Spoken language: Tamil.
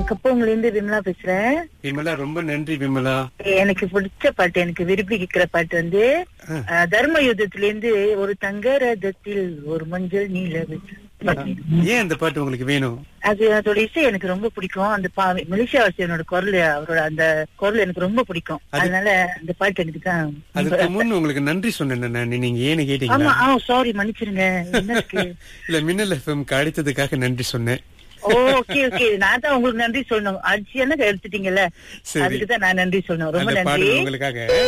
கப்பவங்கள இருந்து விமலா பேசுறேன் விமலா ரொம்ப நன்றி விமலா எனக்கு பிடிச்ச பாட்டு எனக்கு விரும்பி கேட்கிற பாட்டு வந்து அஹ், தர்ம யுத்தத்துல இருந்து ஒரு தங்க ரதத்தில் ஒரு மஞ்சள் நீலவு பாட்டு. ஏன் அந்த பாட்டு உங்களுக்கு வேணும் அது அதோட இசை எனக்கு ரொம்ப பிடிக்கும் அந்த பா மலேசியா வாசியனோட குரல் அவரோட அந்த குரல் எனக்கு ரொம்ப பிடிக்கும் அது- அதனால அந்த பாட்டு எனக்கு தான் அதுக்கு முன் உங்களுக்கு நன்றி சொன்னேன் நான் நீங்க ஏன்னு ஆமா கேட்டீங்களா ஆ சாரி மன்னிச்சிருங்க என்ன இருக்கு இல்ல மின்னல் எஃப்எம் அழைத்ததுக்காக நன்றி சொன்னேன் ஓகே ஓகே நான் தான் உங்களுக்கு நன்றி சொல்லணும் அடிச்சு என்ன எடுத்துட்டீங்கல்ல சரி. அதுக்கு தான் நான் நன்றி சொல்லணும் ரொம்ப அந்த நன்றி பாடல் உங்களுக்காக